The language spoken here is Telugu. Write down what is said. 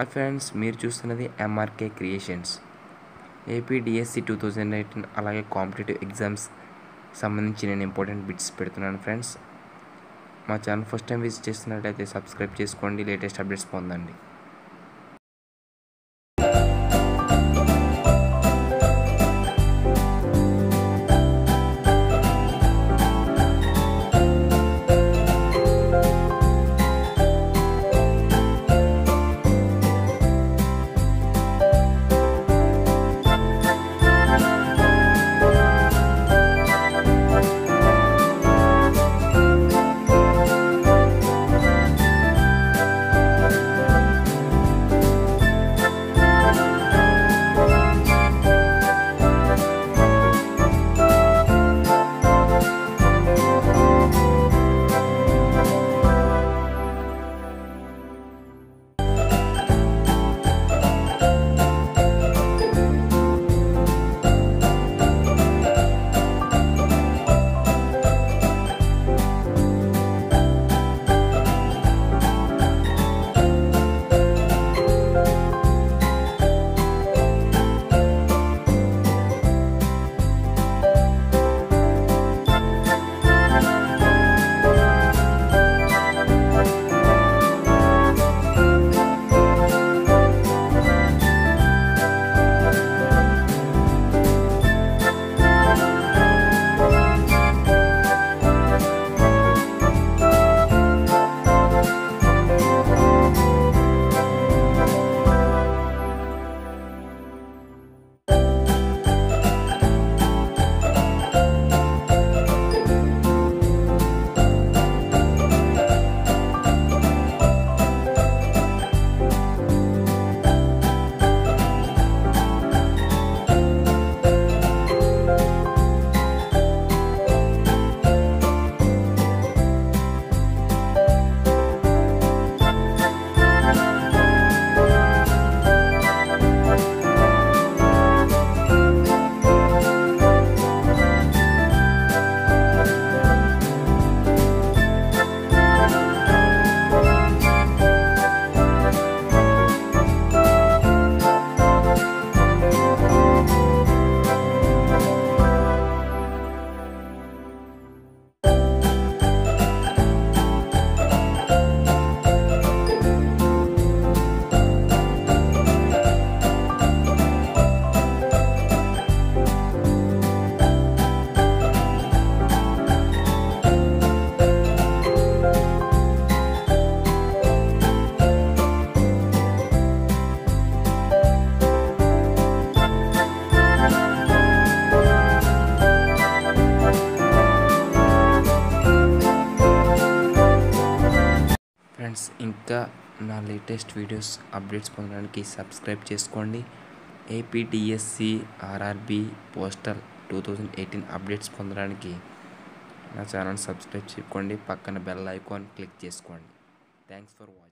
హాయ్ ఫ్రెండ్స్ మీరు చూస్తున్నది MRK creations AP DSC two thousand eighteen అలాగే కాంపిటేటివ్ ఎగ్జామ్స్ సంబంధించి నేను ఇంపార్టెంట్ బిట్స్ పెడుతున్నాను ఫ్రెండ్స్ మా ఛానల్ ఫస్ట్ టైం విజిట్ చేస్తున్నట్లయితే సబ్స్క్రైబ్ చేసుకోండి లేటెస్ట్ అప్డేట్స్ పొందండి ఫ్రెండ్స్ ఇంకా నా లేటెస్ట్ వీడియోస్ అప్డేట్స్ పొందడానికి సబ్స్క్రైబ్ చేసుకోండి APDSC RRB postal two thousand eighteen updates పొందడానికి నా ఛానల్ సబ్స్క్రైబ్ చేసుకోండి పక్కన బెల్ ఐకాన్ క్లిక్ చేసుకోండి థ్యాంక్స్ ఫర్ వాచింగ్